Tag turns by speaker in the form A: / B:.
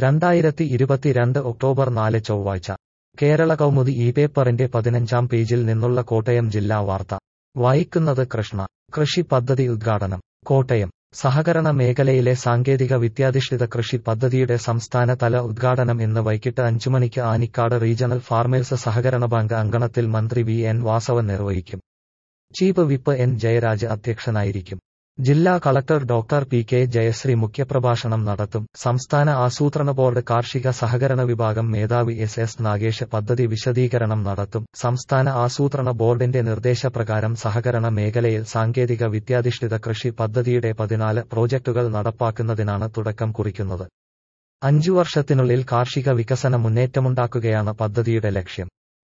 A: രണ്ടായിരത്തി ഇരുപത്തിരണ്ട് ഒക്ടോബർ നാല് ചൊവ്വാഴ്ച കേരള കൗമുദി ഈ പേപ്പറിന്റെ പതിനഞ്ചാം പേജിൽ നിന്നുള്ള കോട്ടയം ജില്ലാ വാർത്ത വായിക്കുന്നത് കൃഷ്ണ കൃഷി പദ്ധതി ഉദ്ഘാടനം കോട്ടയം സഹകരണ മേഖലയിലെ സാങ്കേതിക വിദ്യാധിഷ്ഠിത കൃഷി പദ്ധതിയുടെ സംസ്ഥാന തല ഉദ്ഘാടനം ഇന്ന് വൈകിട്ട് അഞ്ചുമണിക്ക് ആനിക്കാട് റീജണൽ ഫാർമേഴ്സ് സഹകരണ ബാങ്ക് അങ്കണത്തിൽ മന്ത്രി വി എൻ വാസവൻ നിർവഹിക്കും ചീഫ് വിപ്പ് എൻ ജയരാജ് അധ്യക്ഷനായിരിക്കും ജില്ലാ collector doctor P K Jayasree മുഖ്യപ്രഭാഷണം നടത്തും സംസ്ഥാന ആസൂത്രണ ബോർഡ് കാർഷിക സഹകരണ വിഭാഗം മേധാവി എസ് എസ് നാഗേഷ് പദ്ധതി വിശദീകരണം നടത്തും സംസ്ഥാന ആസൂത്രണ ബോർഡിന്റെ നിർദ്ദേശപ്രകാരം സഹകരണ മേഖലയിൽ സാങ്കേതിക വിദ്യാധിഷ്ഠിത കൃഷി പദ്ധതിയുടെ പതിനാല് പ്രോജക്ടുകൾ നടപ്പാക്കുന്നതിനാണ് തുടക്കം കുറിക്കുന്നത് അഞ്ചു വർഷത്തിനുള്ളിൽ കാർഷിക വികസന മുന്നേറ്റമുണ്ടാക്കുകയാണ് പദ്ധതിയുടെ ലക്ഷ്യം